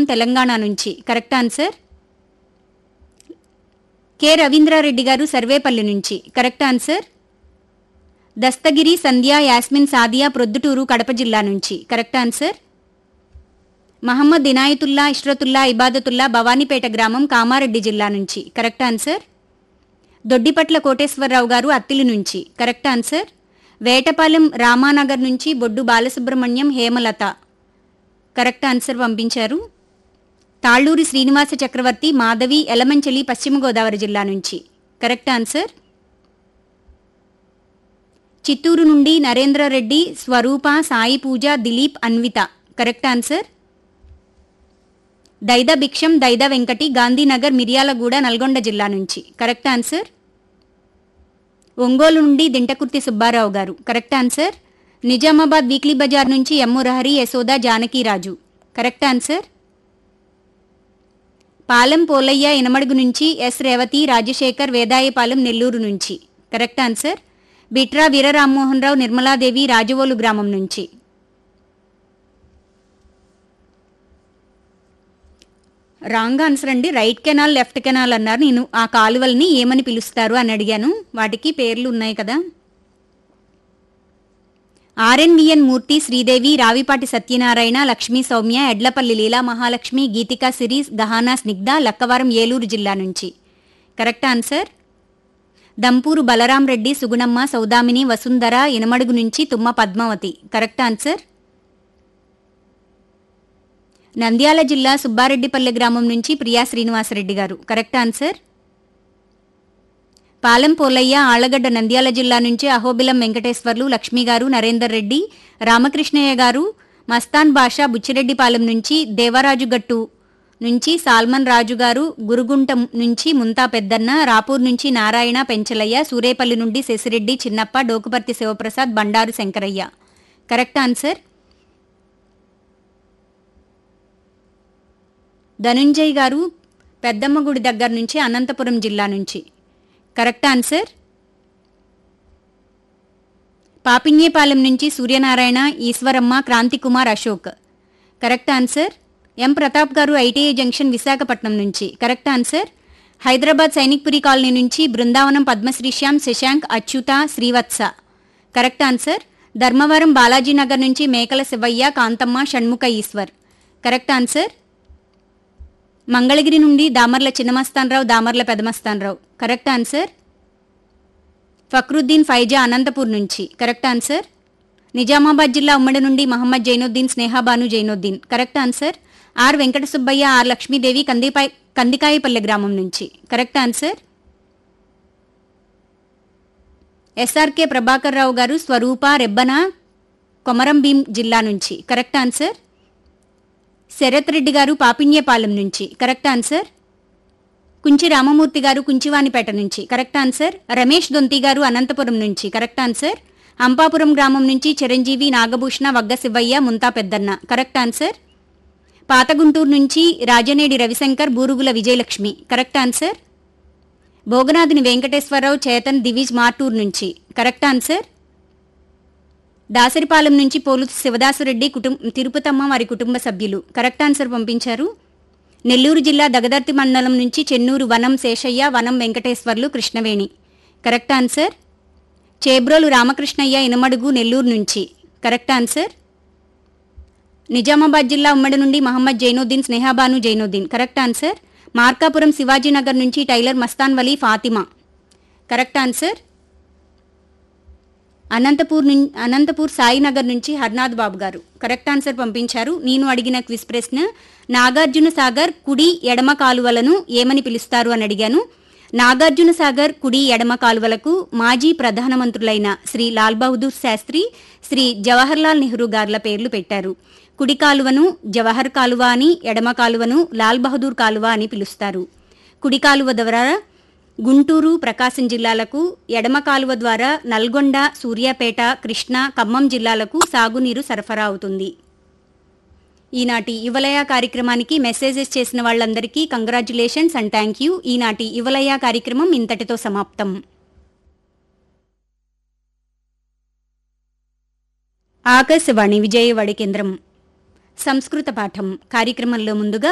తెలంగాణ నుంచి correct answer K Ravindra Reddy గారు సర్వేపల్లి నుంచి కరెక్ట్ ఆన్సర్ దస్తగిరి సంధ్య యాస్మిన్ సాదియా ప్రొద్దుటూరు కడప జిల్లా నుంచి కరెక్ట్ ఆన్సర్ మహమ్మద్ ఇనాయతుల్లా ఇష్రతుల్లా ఇబాదతుల్లా భవానీపేట గ్రామం కామారెడ్డి జిల్లా నుంచి కరెక్ట్ ఆన్సర్ దొడ్డిపట్ల కోటేశ్వరరావు గారు అత్తిలి నుంచి కరెక్ట్ ఆన్సర్ వేటపాలెం రామానగర్ నుంచి బొడ్డు బాలసుబ్రహ్మణ్యం హేమలత కరెక్ట్ ఆన్సర్ పంపించారు తాళ్ళూరి శ్రీనివాస చక్రవర్తి మాధవి ఎలమంచలి పశ్చిమ గోదావరి జిల్లా నుంచి కరెక్ట్ ఆన్సర్ చిత్తూరు నుండి నరేంద్రరెడ్డి స్వరూప సాయి పూజ దిలీప్ అన్విత కరెక్ట్ ఆన్సర్ దైద భిక్షం దైద వెంకటి గాంధీనగర్ మిర్యాలగూడ నల్గొండ జిల్లా నుంచి కరెక్ట్ ఆన్సర్ ఒంగోలు నుండి దింటకుర్తి సుబ్బారావు గారు correct answer Nizamabad weekly bazaar నుంచి M Murahari Yashoda Janakiraju correct answer Palem Polaiah Inamadugu నుంచి ఎస్ రేవతి రాజశేఖర్ వేదాయపాలెం నెల్లూరు నుంచి కరెక్ట్ ఆన్సర్ బిట్రా వీర రామ్మోహన్ రావు నిర్మలాదేవి రాజవోలు గ్రామం నుంచి రాంగ్ ఆన్సర్ అండి రైట్ కెనాల్ లెఫ్ట్ కెనాల్ అన్నారు నేను ఆ కాలువల్ని ఏమని పిలుస్తారు అని అడిగాను వాటికి పేర్లు ఉన్నాయి కదా ఆర్ఎన్విఎన్ మూర్తి శ్రీదేవి రావిపాటి సత్యనారాయణ లక్ష్మీ సౌమ్య ఎడ్లపల్లి లీలా మహాలక్ష్మి గీతికా సిరీస్ గహానా స్నిగ్ధ లక్కవరం ఏలూరు జిల్లా నుంచి కరెక్ట్ ఆన్సర్ దంపూరు బలరాం రెడ్డి సుగుణమ్మ సౌదామిని వసుంధర ఇనమడుగు నుంచి తుమ్మ పద్మావతి కరెక్ట్ ఆన్సర్ నంద్యాల జిల్లా సుబ్బారెడ్డిపల్లె గ్రామం నుంచి ప్రియా శ్రీనివాసరెడ్డి గారు కరెక్ట్ ఆన్సర్ పాలెం పోలయ్య ఆళ్లగడ్డ నంద్యాల జిల్లా నుంచి అహోబిలం వెంకటేశ్వర్లు లక్ష్మి గారు నరేందర్ రెడ్డి రామకృష్ణయ్య గారు మస్తాన్ బాషా బుచ్చిరెడ్డిపాలెం నుంచి దేవరాజుగట్టు నుంచి సాల్మన్ రాజు గారు గురుగుంట నుంచి ముంతా పెద్దన్న రాపూర్ నుంచి నారాయణ పెంచలయ్య సూరేపల్లి నుండి శశిరెడ్డి చిన్నప్ప డోకుపర్తి శివప్రసాద్ బండారు శంకరయ్య కరెక్ట్ ఆన్సర్ ధనుంజయ్ గారు పెద్దమ్మ గుడి దగ్గర నుంచి అనంతపురం జిల్లా నుంచి కరెక్ట్ ఆన్సర్ పాపిన్యేపాలెం నుంచి Suryanarayana Eswaramma Kranti Kumar Ashok correct answer M Pratap గారు ఐటీఐ జంక్షన్ విశాఖపట్నం నుంచి correct answer Hyderabad Sainikpuri colony నుంచి బృందావనం పద్మశ్రీశ్యామ్ శశాంక్ అచ్యుత శ్రీవత్స కరెక్ట్ ఆన్సర్ ధర్మవరం బాలాజీనగర్ నుంచి మేకల శివయ్య కాంతమ్మ షణ్ముఖ ఈశ్వర్ కరెక్ట్ ఆన్సర్ మంగళగిరి నుండి దామర్ల చిన్నమస్తానరావు దామర్ల పెదమస్తానరావు కరెక్ట్ ఆన్సర్ ఫక్రుద్దీన్ ఫైజా అనంతపూర్ నుంచి కరెక్ట్ ఆన్సర్ నిజామాబాద్ జిల్లా ఉమ్మడి నుండి Mohammed Zainuddin Snehabanu Zainuddin correct answer R Venkata Subbaiah R Lakshmi Devi కందిపై Kandikayapalle గ్రామం నుంచి correct answer S R K Prabhakar Rao గారు స్వరూప రెబ్బన కొమరం భీం జిల్లా నుంచి కరెక్ట్ ఆన్సర్ శరత్ రెడ్డి గారు పాపిన్యపాలెం నుంచి కరెక్ట్ ఆన్సర్ కుంచి రామమూర్తి గారు కుంచివానిపేట నుంచి కరెక్ట్ ఆన్సర్ రమేష్ దొంతి గారు అనంతపురం నుంచి కరెక్ట్ ఆన్సర్ అంపాపురం గ్రామం నుంచి చిరంజీవి నాగభూషణ వగ్గ శివయ్య ముంతా పెద్దన్న కరెక్ట్ ఆన్సర్ పాతగుంటూరు నుంచి రాజనేడి రవిశంకర్ బూరుగుల విజయలక్ష్మి కరెక్ట్ ఆన్సర్ భోగనాథుని వెంకటేశ్వరరావు చేతన్ దివిజ్ మార్టూర్ నుంచి కరెక్ట్ ఆన్సర్ దాసరిపాలెం నుంచి పోలు శివదాసురెడ్డి కుటుంబ తిరుపతమ్మ వారి కుటుంబ సభ్యులు కరెక్ట్ ఆన్సర్ పంపించారు నెల్లూరు జిల్లా దగదర్తి మండలం నుంచి చెన్నూరు వనం శేషయ్య వనం వెంకటేశ్వర్లు కృష్ణవేణి కరెక్ట్ ఆన్సర్ చేబ్రోలు రామకృష్ణయ్య ఇనమడుగు నెల్లూరు నుంచి కరెక్ట్ ఆన్సర్ నిజామాబాద్ జిల్లా ఉమ్మడి నుండి మహమ్మద్ జైనుద్దీన్ స్నేహాబాను జైనుద్దీన్ కరెక్ట్ ఆన్సర్ మార్కాపురం శివాజీనగర్ నుంచి tailor Mastan Vali Fatima correct answer Anantapur నుం అనంతపూర్ సాయినగర్ నుంచి హర్నాథ్ బాబు గారు కరెక్ట్ ఆన్సర్ పంపించారు నేను అడిగిన క్విజ్ ప్రశ్న నాగార్జున సాగర్ కుడి ఎడమ కాలువలను ఏమని పిలుస్తారు అని అడిగాను నాగార్జున సాగర్ కుడి ఎడమ కాలువలకు మాజీ ప్రధానమంత్రులైన శ్రీ లాల్ బహదూర్ శాస్త్రి శ్రీ జవహర్లాల్ నెహ్రూ గార్ల పేర్లు పెట్టారు కుడి కాలువను జవహర్ కాలువ అని ఎడమ కాలువను లాల్ బహదూర్ కాలువ అని పిలుస్తారు కుడి కాలువ ద్వారా గుంటూరు ప్రకాశం జిల్లాలకు ఎడమ కాలువ ద్వారా నల్గొండ సూర్యాపేట కృష్ణా ఖమ్మం జిల్లాలకు సాగునీరు సరఫరా అవుతుంది ఈనాటి యువలయ కార్యక్రమానికి మెసేజెస్ చేసిన వాళ్ళందరికీ కంగ్రాచులేషన్స్ అండ్ థ్యాంక్ యూ ఈనాటి యువలయ కార్యక్రమం ఇంతటితో సమాప్తం ఆకాశవాణి విజయవాడ కేంద్రం సంస్కృత పాఠం కార్యక్రమంలో ముందుగా